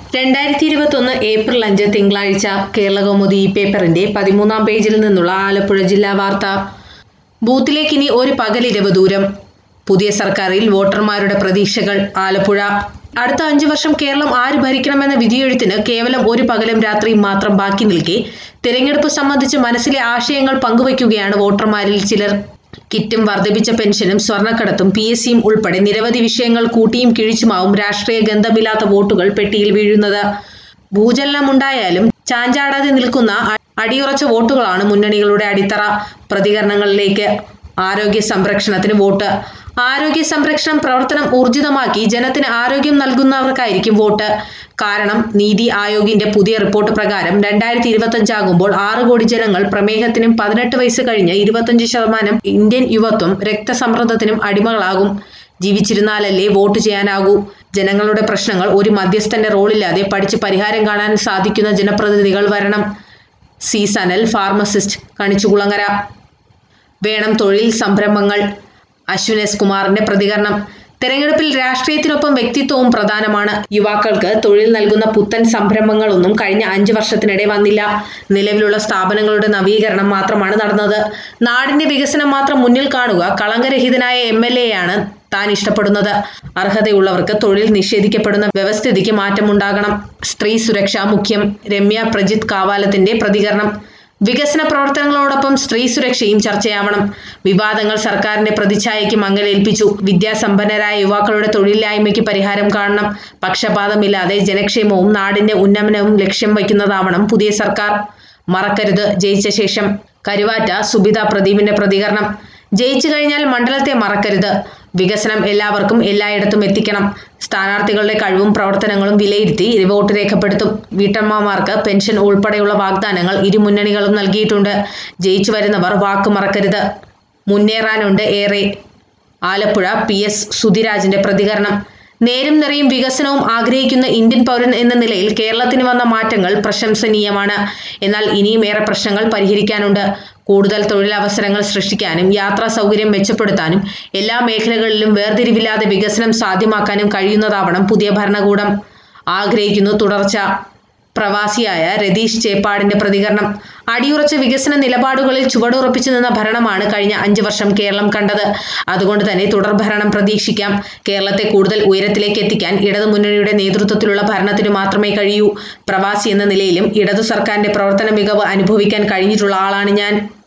രണ്ടായിരത്തി ഇരുപത്തൊന്ന് ഏപ്രിൽ അഞ്ച് തിങ്കളാഴ്ച കേരളകൗമുദി ഈ പേപ്പറിന്റെ പതിമൂന്നാം പേജിൽ നിന്നുള്ള ആലപ്പുഴ ജില്ലാ വാർത്ത ബൂത്തിലേക്ക് ഇനി ഒരു പകലിരവ് ദൂരം പുതിയ സർക്കാരിൽ വോട്ടർമാരുടെ പ്രതീക്ഷകൾ ആലപ്പുഴ അടുത്ത അഞ്ചു വർഷം കേരളം ആര് ഭരിക്കണമെന്ന വിധിയെഴുത്തിന് കേവലം ഒരു പകലും രാത്രിയും മാത്രം ബാക്കി നിൽക്കെ തിരഞ്ഞെടുപ്പ് സംബന്ധിച്ച് മനസ്സിലെ ആശയങ്ങൾ പങ്കുവയ്ക്കുകയാണ് വോട്ടർമാരിൽ ചിലർ കിറ്റും വർദ്ധിപ്പിച്ച പെൻഷനും സ്വർണ്ണക്കടത്തും പി എസ് സിയും ഉൾപ്പെടെ നിരവധി വിഷയങ്ങൾ കൂട്ടിയും കിഴിച്ചുമാവും രാഷ്ട്രീയ ഗന്ധമില്ലാത്ത വോട്ടുകൾ പെട്ടിയിൽ വീഴുന്നത് ഭൂചലനമുണ്ടായാലും ചാഞ്ചാടാതെ നിൽക്കുന്ന അ- അടിയുറച്ച വോട്ടുകളാണ് മുന്നണികളുടെ അടിത്തറ പ്രതികരണങ്ങളിലേക്ക് ആരോഗ്യ സംരക്ഷണത്തിന് വോട്ട് ആരോഗ്യ സംരക്ഷണം പ്രവർത്തനം ഊർജിതമാക്കി ജനത്തിന് ആരോഗ്യം നൽകുന്നവർക്കായിരിക്കും വോട്ട് കാരണം നീതി ആയോഗിന്റെ പുതിയ റിപ്പോർട്ട് പ്രകാരം രണ്ടായിരത്തി ഇരുപത്തഞ്ചാകുമ്പോൾ ആറ് കോടി ജനങ്ങൾ പ്രമേഹത്തിനും പതിനെട്ട് വയസ്സ് കഴിഞ്ഞ് ഇരുപത്തഞ്ച് ശതമാനം ഇന്ത്യൻ യുവത്വം രക്തസമ്മർദ്ദത്തിനും അടിമകളാകും ജീവിച്ചിരുന്നാലല്ലേ വോട്ട് ചെയ്യാനാകൂ ജനങ്ങളുടെ പ്രശ്നങ്ങൾ ഒരു മധ്യസ്ഥന്റെ റോളില്ലാതെ പഠിച്ച് പരിഹാരം കാണാൻ സാധിക്കുന്ന ജനപ്രതിനിധികൾ വരണം സി സനൽ ഫാർമസിസ്റ്റ് കണിച്ചുകുളങ്ങര വേണം തൊഴിൽ സംരംഭങ്ങൾ അശ്വിൻ എസ് കുമാറിന്റെ പ്രതികരണം തെരഞ്ഞെടുപ്പിൽ രാഷ്ട്രീയത്തിനൊപ്പം വ്യക്തിത്വവും പ്രധാനമാണ് യുവാക്കൾക്ക് തൊഴിൽ നൽകുന്ന പുത്തൻ സംരംഭങ്ങളൊന്നും കഴിഞ്ഞ അഞ്ച് വർഷത്തിനിടെ വന്നില്ല നിലവിലുള്ള സ്ഥാപനങ്ങളുടെ നവീകരണം മാത്രമാണ് നടന്നത് നാടിന്റെ വികസനം മാത്രം മുന്നിൽ കാണുക കളങ്കരഹിതനായ എം എൽ എയാണ് താൻ ഇഷ്ടപ്പെടുന്നത് അർഹതയുള്ളവർക്ക് തൊഴിൽ നിഷേധിക്കപ്പെടുന്ന വ്യവസ്ഥിതിക്ക് മാറ്റമുണ്ടാകണം സ്ത്രീ സുരക്ഷ മുഖ്യം രമ്യ പ്രജിത് കാവാലത്തിന്റെ പ്രതികരണം വികസന പ്രവർത്തനങ്ങളോടൊപ്പം സ്ത്രീ സുരക്ഷയും ചർച്ചയാവണം വിവാദങ്ങൾ സർക്കാരിന്റെ പ്രതിച്ഛായയ്ക്ക് മങ്ങലേൽപ്പിച്ചു വിദ്യാസമ്പന്നരായ യുവാക്കളുടെ തൊഴിലില്ലായ്മയ്ക്ക് പരിഹാരം കാണണം പക്ഷപാതമില്ലാതെ ജനക്ഷേമവും നാടിന്റെ ഉന്നമനവും ലക്ഷ്യം വയ്ക്കുന്നതാവണം പുതിയ സർക്കാർ മറക്കരുത് ജയിച്ച ശേഷം കരുവാറ്റ സുബിത പ്രദീപിന്റെ പ്രതികരണം ജയിച്ചു കഴിഞ്ഞാൽ മണ്ഡലത്തെ മറക്കരുത് വികസനം എല്ലാവർക്കും എല്ലായിടത്തും എത്തിക്കണം സ്ഥാനാർത്ഥികളുടെ കഴിവും പ്രവർത്തനങ്ങളും വിലയിരുത്തി വോട്ട് രേഖപ്പെടുത്തും വീട്ടമ്മമാർക്ക് പെൻഷൻ ഉൾപ്പെടെയുള്ള വാഗ്ദാനങ്ങൾ ഇരു മുന്നണികളും നൽകിയിട്ടുണ്ട് ജയിച്ചു വരുന്നവർ വാക്ക് മറക്കരുത് മുന്നേറാനുണ്ട് ഏറെ ആലപ്പുഴ പി എസ് സുധിരാജിന്റെ പ്രതികരണം നേരും നിറയും വികസനവും ആഗ്രഹിക്കുന്ന ഇന്ത്യൻ പൗരൻ എന്ന നിലയിൽ കേരളത്തിന് വന്ന മാറ്റങ്ങൾ പ്രശംസനീയമാണ് എന്നാൽ ഇനിയും ഏറെ പ്രശ്നങ്ങൾ പരിഹരിക്കാനുണ്ട് കൂടുതൽ തൊഴിലവസരങ്ങൾ സൃഷ്ടിക്കാനും യാത്രാ സൗകര്യം മെച്ചപ്പെടുത്താനും എല്ലാ മേഖലകളിലും വേർതിരിവില്ലാതെ വികസനം സാധ്യമാക്കാനും കഴിയുന്നതാവണം പുതിയ ഭരണകൂടം ആഗ്രഹിക്കുന്നു തുടർച്ച പ്രവാസിയായ രതീഷ് ചേപ്പാടിന്റെ പ്രതികരണം അടിയുറച്ച വികസന നിലപാടുകളിൽ ചുവടുറപ്പിച്ചു നിന്ന ഭരണമാണ് കഴിഞ്ഞ അഞ്ചു വർഷം കേരളം കണ്ടത് അതുകൊണ്ട് തന്നെ തുടർ ഭരണം പ്രതീക്ഷിക്കാം കേരളത്തെ കൂടുതൽ ഉയരത്തിലേക്ക് എത്തിക്കാൻ ഇടതു മുന്നണിയുടെ നേതൃത്വത്തിലുള്ള ഭരണത്തിന് മാത്രമേ കഴിയൂ പ്രവാസി എന്ന നിലയിലും ഇടതു സർക്കാരിന്റെ പ്രവർത്തന മികവ് അനുഭവിക്കാൻ കഴിഞ്ഞിട്ടുള്ള ആളാണ് ഞാൻ